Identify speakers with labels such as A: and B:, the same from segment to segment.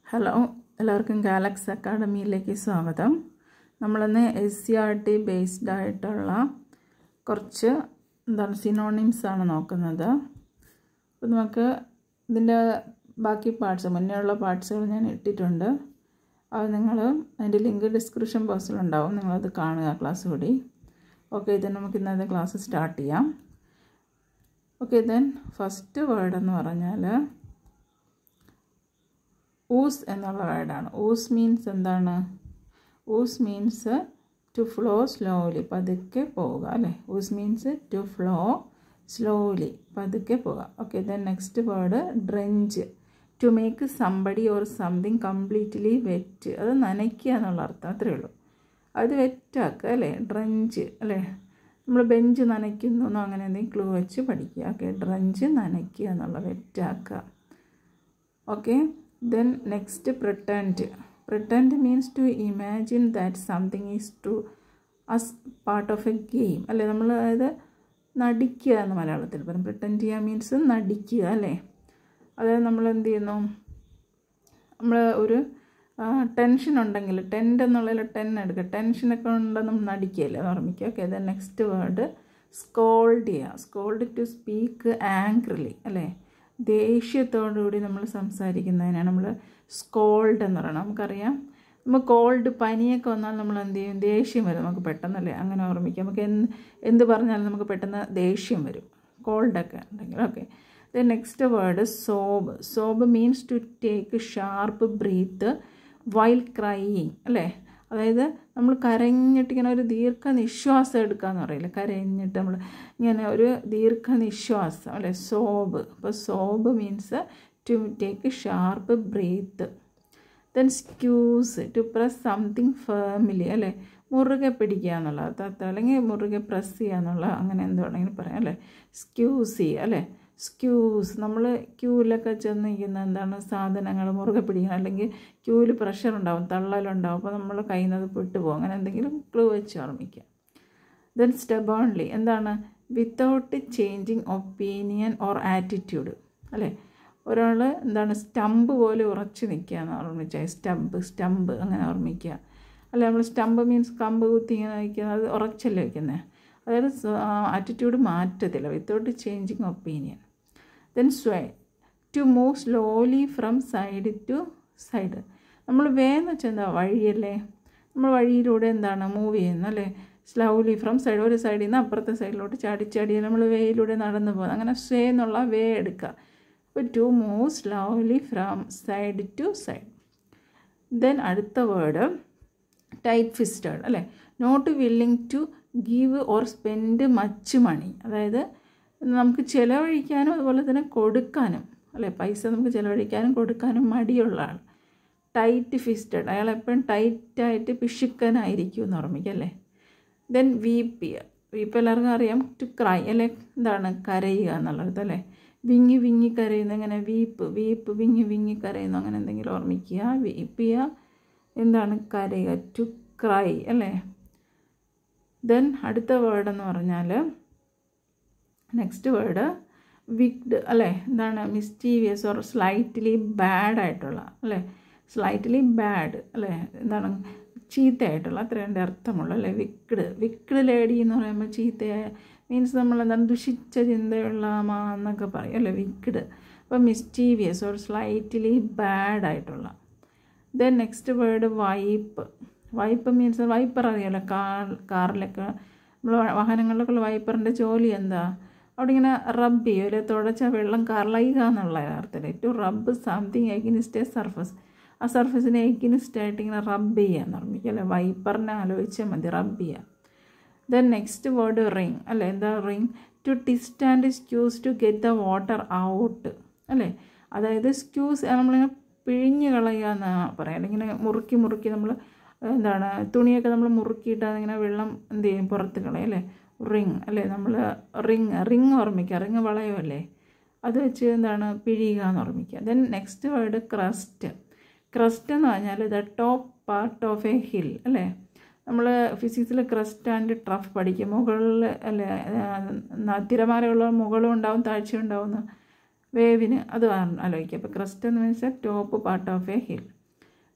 A: hello എല്ലാവർക്കും ഗാലക്സ് അക്കാഡമിയിലേക്ക് സ്വാഗതം നമ്മളിന്ന് S C R T based ആയിട്ടുള്ള കുറച്ച് എന്താണ് സിനോണിംസ് ആണ് നോക്കുന്നത് അപ്പോൾ നമുക്ക് ഇതിൻ്റെ ബാക്കി പാർട്സ് മുന്നേ ഉള്ള പാർട്സുകൾ ഞാൻ ഇട്ടിട്ടുണ്ട് അത് നിങ്ങൾ അതിൻ്റെ ലിങ്ക് ഡിസ്ക്രിപ്ഷൻ ബോക്സിലുണ്ടാവും നിങ്ങളത് കാണുക ക്ലാസ് കൂടി ഓക്കെ ഇത് നമുക്ക് ഇന്നത്തെ ക്ലാസ് സ്റ്റാർട്ട് ചെയ്യാം ഓക്കെ ദെൻ ഫസ്റ്റ് വേർഡ് എന്ന് പറഞ്ഞാൽ ഊസ് എന്നുള്ള വേർഡാണ് ഊസ് മീൻസ് എന്താണ് ooze means to flow slowly പതുക്കെ പോവുക അല്ലേ ooze means to flow slowly പതുക്കെ പോവുക okay then next word drench to make somebody or something completely wet അത് നനയ്ക്കുക എന്നുള്ള അർത്ഥം അത്രയേ ഉള്ളൂ അത് വെറ്റാക്കുക അല്ലേ ഡ്രഞ്ച് അല്ലേ നമ്മൾ ബെഞ്ച് നനയ്ക്കുന്നു എന്നോ അങ്ങനെ എന്തെങ്കിലും ക്ലൂ വെച്ച് പഠിക്കുക ഓക്കെ ഡ്രഞ്ച് നനയ്ക്കുക എന്നുള്ള വെറ്റാക്കുക okay then next pretend pretend means to imagine that something is true as part of a game അല്ലേ നമ്മൾ അതായത് നടിക്കുക എന്ന് മലയാളത്തിൽ പറയും പ്രിട്ടൻറ്റ് ചെയ്യുക മീൻസ് നടിക്കുക അല്ലേ അതായത് നമ്മൾ എന്ത് ചെയ്യുന്നു നമ്മൾ ഒരു ടെൻഷൻ ഉണ്ടെങ്കിൽ ടെൻറ്റ് എന്നുള്ളതിൽ ടെൻ എടുക്കുക ടെൻഷനൊക്കെ ഉണ്ടെന്ന് നമ്മൾ നടിക്കുകയല്ലേ ഓർമ്മിക്കുക okay then next word scold ചെയ്യുക സ്കോൾഡ് ടു സ്പീക്ക് ആംഗ്രിലി അല്ലേ ദേഷ്യത്തോടുകൂടി നമ്മൾ സംസാരിക്കുന്നതിനാണ് നമ്മൾ സ്കോൾഡ് എന്ന് പറയുന്നത് നമുക്കറിയാം നമ്മൾ കോൾഡ് പനിയൊക്കെ വന്നാൽ നമ്മൾ എന്ത് ചെയ്യും ദേഷ്യം വരും നമുക്ക് പെട്ടെന്നല്ലേ അങ്ങനെ ഓർമ്മിക്കാം നമുക്ക് എന്ത് എന്ത് പറഞ്ഞാലും നമുക്ക് പെട്ടെന്ന് ദേഷ്യം വരും കോൾഡൊക്കെ ഉണ്ടെങ്കിൽ okay then next word sob sob means to take sharp breath while crying അല്ലേ അതായത് നമ്മൾ കരഞ്ഞിട്ട് ഇങ്ങനെ ഒരു ദീർഘനിശ്വാസം എടുക്കുക എന്ന് പറയില്ലേ കരഞ്ഞിട്ട് നമ്മൾ ഇങ്ങനെ ഒരു ദീർഘനിശ്വാസം അല്ലേ സോബ് അപ്പോൾ sob means to take sharp breath then squeeze to press something firmly അല്ലേ മുറുകെ പിടിക്കുക എന്നുള്ളത് തത്ത അല്ലെങ്കിൽ മുറുകെ പ്രസ് ചെയ്യുക എന്നുള്ള അങ്ങനെ എന്ത് വേണമെങ്കിലും പറയാം അല്ലേ സ്ക്യൂസ് ചെയ്യുക അല്ലേ സ്ക്യൂസ് നമ്മൾ ക്യൂവിലൊക്കെ ചെന്ന് നിൽക്കുന്ന എന്താണ് സാധനങ്ങൾ മുറുകെ പിടിക്കണം അല്ലെങ്കിൽ ക്യൂവിൽ പ്രഷർ ഉണ്ടാവും തള്ളലുണ്ടാവും അപ്പോൾ നമ്മൾ കയ്യിൽ നിന്ന് പെട്ടുപോകും അങ്ങനെ എന്തെങ്കിലും ക്ലൂ വെച്ച് ഓർമ്മിക്കുക ദെൻ സ്റ്റെബോൺലി എന്താണ് without changing opinion or attitude അല്ലേ ഒരാൾ എന്താണ് സ്റ്റമ്പ് പോലെ ഉറച്ചു നിൽക്കുക എന്ന് ഓർമ്മിച്ചാൽ സ്റ്റമ്പ് സ്റ്റമ്പ് അങ്ങനെ ഓർമ്മിക്കുക അല്ല നമ്മൾ സ്റ്റമ്പ് മീൻസ് കമ്പ് കുത്തി ഇങ്ങനെ വയ്ക്കുന്നത് അത് ഉറച്ചല്ലേ വയ്ക്കുന്നത് അതായത് ആറ്റിറ്റ്യൂഡ് മാറ്റത്തില്ല without changing opinion then sway to move slowly from side to side നമ്മൾ വേന്ന് വെച്ചാൽ എന്താ വഴിയല്ലേ നമ്മൾ വഴിയിലൂടെ എന്താണ് മൂവ് ചെയ്യുന്നത് അല്ലേ സ്ലൗലി ഫ്രം സൈഡ് ഒരു സൈഡിൽ നിന്ന് അപ്പുറത്തെ സൈഡിലോട്ട് ചാടി ചാടി നമ്മൾ വേയിലൂടെ നടന്നു പോകുന്നത് അങ്ങനെ സ്വേ എന്നുള്ള വേ എടുക്കുക അപ്പോൾ to move slowly from side to side then അടുത്ത വേർഡ് ടൈറ്റ് ഫിസ്റ്റഡ് അല്ലേ not willing to give or spend much money അതായത് നമുക്ക് ചിലവഴിക്കാനും അതുപോലെ തന്നെ കൊടുക്കാനും അല്ലേ പൈസ നമുക്ക് ചിലവഴിക്കാനും കൊടുക്കാനും മടിയുള്ള ആൾ ടൈറ്റ് ഫിസ്റ്റഡ് അയാൾ എപ്പോഴും ടൈറ്റായിട്ട് പിശുക്കനായിരിക്കും എന്ന് ഓർമ്മിക്കല്ലേ ദെൻ വീപ്പ് ചെയ്യുക വീപ്പ് എല്ലാവർക്കും അറിയാം ടു ക്രൈ അല്ലെ എന്താണ് കരയുക എന്നുള്ളത് അല്ലേ വിങ്ങി വിങ്ങി കരയുന്ന ഇങ്ങനെ വീപ്പ് വീപ്പ് വിങ്ങി വിങ്ങി കരയുന്നു അങ്ങനെ എന്തെങ്കിലും ഓർമ്മിക്കുക വീപ്പ് ചെയ്യുക എന്താണ് കരയുക ടു ക്രൈ അല്ലേ ദെൻ അടുത്ത വേർഡ് എന്ന് പറഞ്ഞാൽ നെക്സ്റ്റ് വേർഡ് വിക്ഡ് അല്ലേ എന്താണ് മിസ്റ്റീവിയസ് ഓർ സ്ലൈറ്റ്ലി ബാഡ് ആയിട്ടുള്ള അല്ലേ സ്ലൈറ്റ്ലി ബാഡ് അല്ലേ എന്താണ് ചീത്തയായിട്ടുള്ള അത്രേൻ്റെ അർത്ഥമുള്ള അല്ലേ വിക്ഡ് വിക്ഡ് ലേഡി എന്ന് പറയുമ്പോൾ ചീത്തയായ മീൻസ് നമ്മൾ എന്താണ് ദുഷിച്ച ചിന്തയുള്ള മാ എന്നൊക്കെ പറയും അല്ലേ വിക്ഡ് അപ്പോൾ മിസ്റ്റീവിയസ് ഓർ സ്ലൈറ്റ്ലി ബാഡ് ആയിട്ടുള്ള then next word wipe wipe means wiper അറിയാമല്ലോ കാർ കാറിലൊക്കെ നമ്മൾ വാഹനങ്ങളിലൊക്കെ വൈപ്പറിൻ്റെ ജോലി എന്താ അവിടെ ഇങ്ങനെ റബ്ബ് ചെയ്യും അല്ലെ തുടച്ച വെള്ളം കറയുക എന്നുള്ള അർത്ഥത്തിൽ ടു റബ്ബ് സംതിങ് എഗിനിസ്റ്റ് എ സർഫസ് ആ സർഫസിനെ എഗിനിസ്റ്റ് ആയിട്ട് ഇങ്ങനെ റബ്ബ് ചെയ്യുക എന്ന് ഓർമ്മിക്കുക അല്ലെ വൈപ്പറിനെ ആലോചിച്ചാൽ മതി റബ്ബ് ചെയ്യുക ദെൻ നെക്സ്റ്റ് വേർഡ് റിങ് അല്ലേ എന്താ wring to twist and squeeze to get the water out അല്ലേ അതായത് സ്ക്യൂസ് നമ്മളിങ്ങനെ പിഴിഞ്ഞ് കളയുക എന്നാണ് പറയാം അല്ലെങ്കിൽ മുറുക്കി മുറുക്കി നമ്മൾ എന്താണ് തുണിയൊക്കെ നമ്മൾ മുറുക്കിയിട്ട് അതിങ്ങനെ വെള്ളം എന്ത് ചെയ്യും പുറത്ത് കളയും അല്ലേ റിങ് അല്ലേ നമ്മൾ റിങ് റിങ് ഓർമ്മിക്കുക റിങ് വളയമല്ലേ അത് വെച്ച് എന്താണ് പിഴിയുക എന്ന് ഓർമ്മിക്കുക then next word crest crest എന്ന് പറഞ്ഞാൽ the top part of a hill അല്ലേ നമ്മൾ ഫിസിക്സിൽ ക്രസ്റ്റ് ആൻഡ് ട്രഫ് പഠിക്കും മുകളിൽ അല്ലേ തിരമാലയുള്ള മുകളും ഉണ്ടാവും താഴ്ച ഉണ്ടാവുന്ന വേവിന് അത് ആലോചിക്കുക അപ്പോൾ ക്രസ്റ്റ് എന്ന് വെച്ചാൽ top part of a hill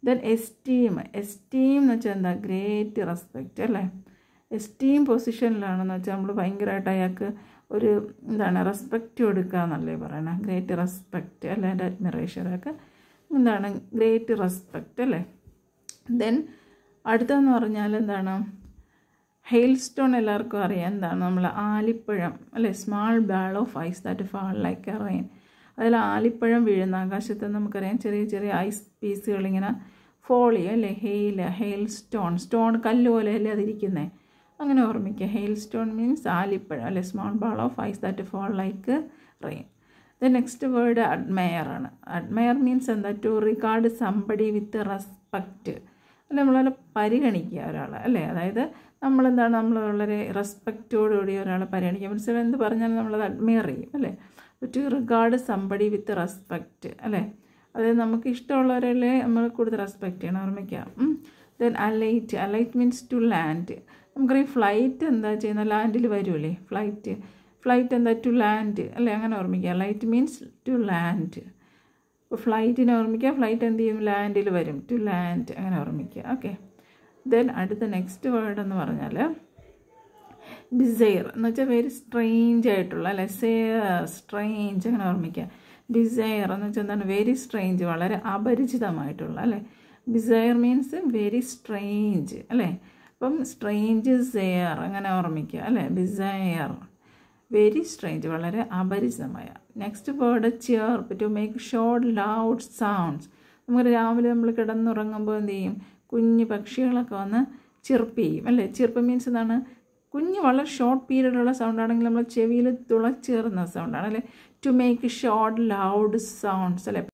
A: then esteem esteem എന്ന് വെച്ചാൽ എന്താ ഗ്രേറ്റ് റെസ്പെക്റ്റ് അല്ലേ എസ്റ്റീം പൊസിഷനിലാണെന്ന് വെച്ചാൽ നമ്മൾ ഭയങ്കരമായിട്ട് അയാൾക്ക് ഒരു എന്താണ് റെസ്പെക്റ്റ് കൊടുക്കുക എന്നല്ലേ പറയണേ ഗ്രേറ്റ് റെസ്പെക്റ്റ് അല്ലേ എൻ്റെ അഡ്മിറേഷനൊക്കെ എന്താണ് ഗ്രേറ്റ് റെസ്പെക്റ്റ് അല്ലേ ദെൻ അടുത്തതെന്ന് പറഞ്ഞാൽ എന്താണ് ഹെയിൽ സ്റ്റോൺ എല്ലാവർക്കും അറിയാം എന്താണ് നമ്മൾ ആലിപ്പഴം അല്ലേ small ball of ice that fall like a rain അതിൽ ആലിപ്പഴം വീഴുന്ന ആകാശത്ത് നമുക്കറിയാം ചെറിയ ചെറിയ ഐസ് പീസുകൾ ഇങ്ങനെ ഫോൾ ചെയ്യും അല്ലേ ഹെയിൽ ഹെയിൽ സ്റ്റോൺ സ്റ്റോൺ കല്ല് പോലെ അല്ലേ അതിരിക്കുന്നത് അങ്ങനെ ഓർമ്മിക്കുക ഹെയിൽ സ്റ്റോൺ മീൻസ് ആലിപ്പഴം അല്ലെ small ball of ice that fall like rain the next word admire ആണ് അഡ്മയർ മീൻസ് എന്താ to regard somebody with respect അല്ലെ നമ്മളെ പരിഗണിക്കുക ഒരാളെ അല്ലേ അതായത് നമ്മളെന്താണ് നമ്മൾ വളരെ റെസ്പെക്റ്റോടുകൂടി ഒരാളെ പരിഗണിക്കുക മീൻസ് എന്ത് പറഞ്ഞാലും നമ്മളത് അഡ്മയർ ചെയ്യും അല്ലേ to regard somebody with respect അല്ലേ അതായത് നമുക്ക് ഇഷ്ടമുള്ളവരല്ലേ നമ്മൾ കൂടുതൽ റെസ്പെക്റ്റ് ചെയ്യണം ഓർമ്മിക്കാം then alight alight means to land നമുക്കറിയാം ഫ്ലൈറ്റ് എന്താ ചെയ്യുന്ന ലാൻഡിൽ വരുമല്ലേ ഫ്ലൈറ്റ് ഫ്ലൈറ്റ് എന്താ ടു ലാൻഡ് അല്ലേ അങ്ങനെ ഓർമ്മിക്കുക ലൈറ്റ് മീൻസ് ടു ലാൻഡ് ഇപ്പോൾ ഫ്ലൈറ്റിനെ ഓർമ്മിക്കുക ഫ്ലൈറ്റ് എന്ത് ചെയ്യും ലാൻഡിൽ വരും ടു ലാൻഡ് അങ്ങനെ ഓർമ്മിക്കുക ഓക്കെ ദെൻ അടുത്ത നെക്സ്റ്റ് വേർഡ് എന്ന് പറഞ്ഞാൽ ഡിസയർ എന്ന് വെച്ചാൽ വെരി സ്ട്രെയിഞ്ച് ആയിട്ടുള്ള അല്ലെ സേർ സ്ട്രെയിഞ്ച് അങ്ങനെ ഓർമ്മിക്കുക ഡിസയർ എന്ന് വെച്ചാൽ എന്താണ് വെരി സ്ട്രെയിഞ്ച് വളരെ അപരിചിതമായിട്ടുള്ള അല്ലേ ഡിസയർ മീൻസ് വെരി സ്ട്രെയിഞ്ച് അല്ലേ അപ്പം സ്ട്രെയിഞ്ച് സെയർ അങ്ങനെ ഓർമ്മിക്കുക അല്ലേ ഡിസയർ വെരി സ്ട്രെയിഞ്ച് വളരെ അപരിചിതമായ next word chirp to make short loud sounds നമുക്ക് രാവിലെ നമ്മൾ കിടന്നുറങ്ങുമ്പോൾ എന്ത് ചെയ്യും കുഞ്ഞു പക്ഷികളൊക്കെ വന്ന് ചിർപ്പ് ചെയ്യും അല്ലേ ചിർപ്പ് മീൻസ് എന്താണ് കുഞ്ഞ് വളരെ ഷോർട്ട് പീരീഡുള്ള സൗണ്ട് ആണെങ്കിൽ നമ്മൾ ചെവിയിൽ തുളച്ചേറുന്ന സൗണ്ടാണ് അല്ലേ to make short loud sounds അല്ലേ